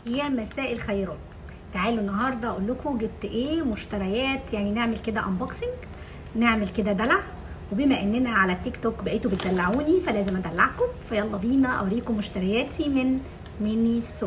يا مساء الخيرات تعالوا النهارده اقول لكم جبت ايه مشتريات يعني نعمل كده انبوكسنج نعمل كده دلع وبما اننا على التيك توك بقيتوا بتدلعوني فلازم ادلعكم فيلا بينا اوريكم مشترياتي من ميني سو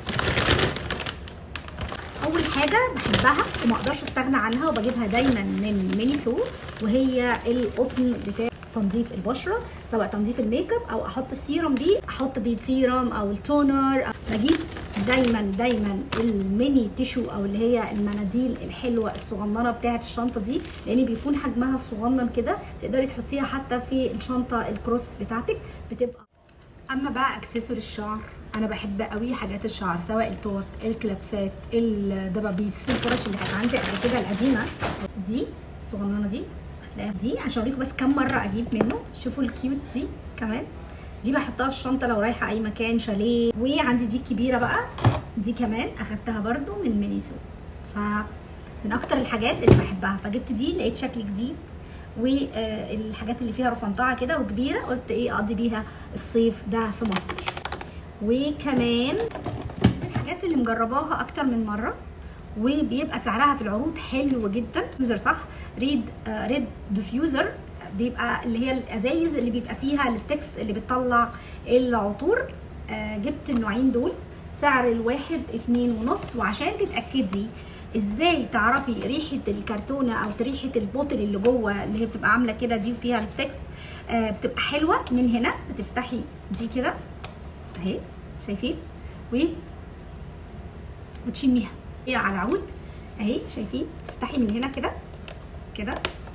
اول حاجه بحبها وما اقدرش استغنى عنها وبجيبها دايما من ميني سو وهي القطن بتاع تنظيف البشره سواء تنظيف الميك اب او احط السيرم دي احط بيه سيرم او التونر بجيب دايما دايما الميني تيشو او اللي هي المناديل الحلوه الصغننه بتاعه الشنطه دي لان بيكون حجمها صغنن كده تقدري تحطيها حتى في الشنطه الكروس بتاعتك بتبقى اما بقى اكسسوار الشعر انا بحب قوي حاجات الشعر سواء التوت الكلابسات الدبابيس الفرش اللي كانت عندي قبل كده القديمه دي الصغننه دي هتلاقيها دي عشان اوريكم بس كم مره اجيب منه شوفوا الكيوت دي كمان دي بحطها في الشنطه لو رايحه اي مكان شاليه وعندي دي كبيره بقى دي كمان اخدتها برده من مينيسو ف من اكتر الحاجات اللي بحبها فجبت دي لقيت شكل جديد والحاجات اللي فيها رفنطعه كده وكبيره قلت ايه اقضي بيها الصيف ده في مصر وكمان الحاجات اللي مجرباها اكتر من مره وبيبقى سعرها في العروض حلو جدا ديفيوزر صح ريد آه ريد ديفيوزر بيبقى اللي هي الازايز اللي بيبقى فيها الستيكس اللي بتطلع العطور آه جبت النوعين دول سعر الواحد اتنين ونص وعشان تتاكدي ازاي تعرفي ريحه الكرتونه او ريحه البوتل اللي جوه اللي هي بتبقى عامله كده دي وفيها الستيكس آه بتبقى حلوه من هنا بتفتحي دي كده اهي شايفين و وتشميها هي على العود اهي شايفين تفتحي من هنا كده كده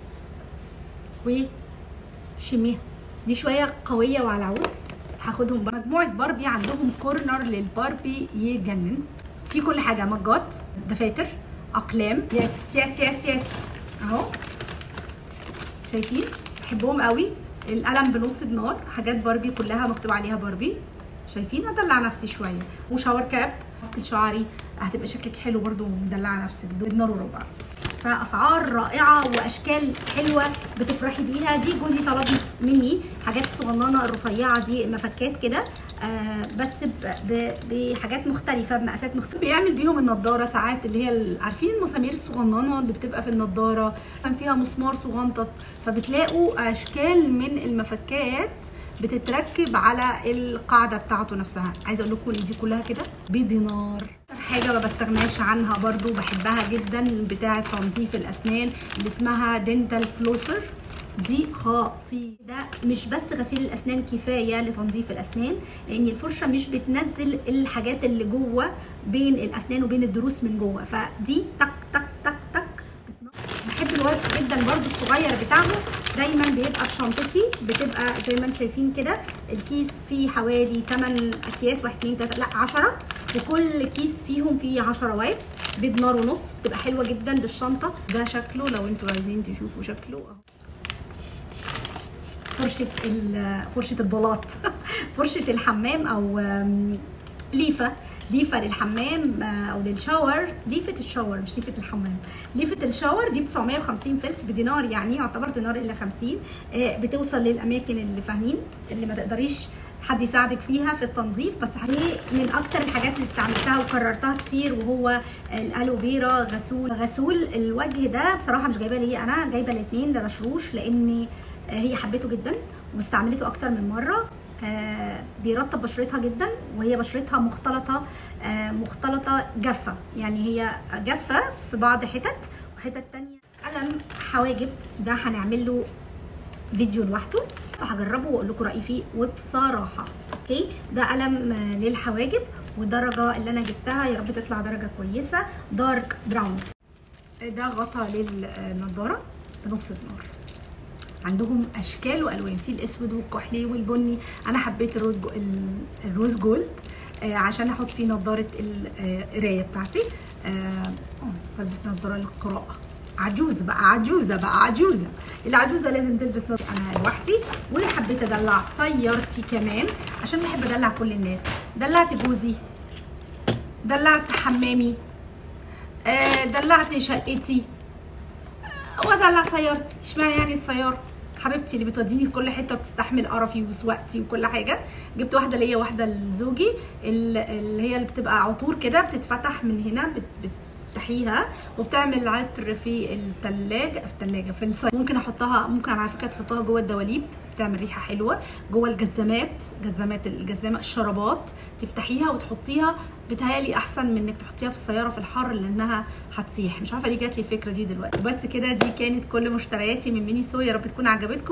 وتشميها دي شويه قويه وعلى العود هاخدهم مجموعه باربي عندهم كورنر للباربي يجنن في كل حاجه مجات دفاتر اقلام يس يس يس يس اهو شايفين بحبهم قوي القلم بنص دينار حاجات باربي كلها مكتوب عليها باربي شايفين ادلع نفسي شويه وشاور كاب ماسك شعري هتبقى شكلك حلو برده ومدلعه نفسك بدينار وربع فاسعار رائعه واشكال حلوه بتفرحي بيها دي جوزي طلب مني حاجات الصغننه الرفيعه دي مفكات كده آه بس بحاجات مختلفه بمقاسات مختلفه بيعمل بيهم النضاره ساعات اللي هي عارفين المسامير الصغننه اللي بتبقى في النضاره كان فيها مسمار صغنطط فبتلاقوا اشكال من المفكات بتتركب على القاعده بتاعته نفسها عايزه اقول لكم دي كلها كده بدينار حاجه ما بستغناش عنها برضو بحبها جدا بتاعه تنظيف الاسنان اللي اسمها دينتال فلوسر دي خطير ده مش بس غسيل الاسنان كفايه لتنظيف الاسنان لان الفرشه مش بتنزل الحاجات اللي جوه بين الاسنان وبين الضروس من جوه فدي تك تك تك تك بحب الوايبس جدا برضو الصغير بتاعهم دايما بيبقى في شنطتي بتبقى زي ما انتم شايفين كده الكيس فيه حوالي 8 اكياس 1 2 3 لا 10 وكل كيس فيهم فيه 10 وايبس بدينار ونص بتبقى حلوه جدا للشنطه ده شكله لو انتوا عايزين تشوفوا شكله اهو فرشه فرشه البلاط فرشه الحمام او ليفه ليفه للحمام او للشاور ليفه الشاور مش ليفه الحمام ليفه الشاور دي ب 950 فلس بدينار يعني يعتبر دينار الا 50 بتوصل للاماكن اللي فاهمين اللي ما تقدريش حد يساعدك فيها في التنظيف بس من اكتر الحاجات اللي استعملتها وكررتها كتير وهو الالوفيرا غسول غسول الوجه ده بصراحه مش جايبه لي انا جايبه الاثنين لرشروش لان هي حبيته جدا واستعملته اكتر من مره آه بيرطب بشرتها جدا وهي بشرتها مختلطه آه مختلطه جافه يعني هي جافه في بعض حتت وحتت تانية قلم حواجب ده هنعمل له فيديو لوحده فهجربه واقول لكم رايي فيه وبصراحه اوكي ده قلم آه للحواجب والدرجه اللي انا جبتها يا رب تطلع درجه كويسه دارك براون ده غطا للنضاره بنص دينار عندهم اشكال والوان في الاسود والكحلي والبني انا حبيت الروز جو الروز جولد آه عشان احط فيه نظاره القرايه بتاعتي اه بلبس نظاره للقراءه عجوزه بقى عجوزه بقى عجوزه العجوزه لازم تلبس نظاره انا لوحدي وحبيت ادلع سيارتي كمان عشان بحب ادلع كل الناس دلعت جوزي دلعت حمامي آه دلعت شقتي وادلع سيارتي اشمعنى يعني السياره حبيبتي اللي بتوديني في كل حته وبتستحمل قرفي وسواقتي وكل حاجه جبت واحده ليا واحده لزوجي ال- اللي هي اللي بتبقى عطور كده بتتفتح من هنا بت- بتفتحيها وبتعمل عطر في الثلاجه في الثلاجه في الصيف ممكن احطها ممكن على فكره تحطها جوه الدواليب بتعمل ريحه حلوه جوه الجزامات جزامات الجزامه الشرابات تفتحيها وتحطيها بتهيالي احسن من انك تحطيها في السياره في الحر لانها هتسيح مش عارفه دي جات لي الفكره دي دلوقتي بس كده دي كانت كل مشترياتي من ميني سو يا رب تكون عجبتكم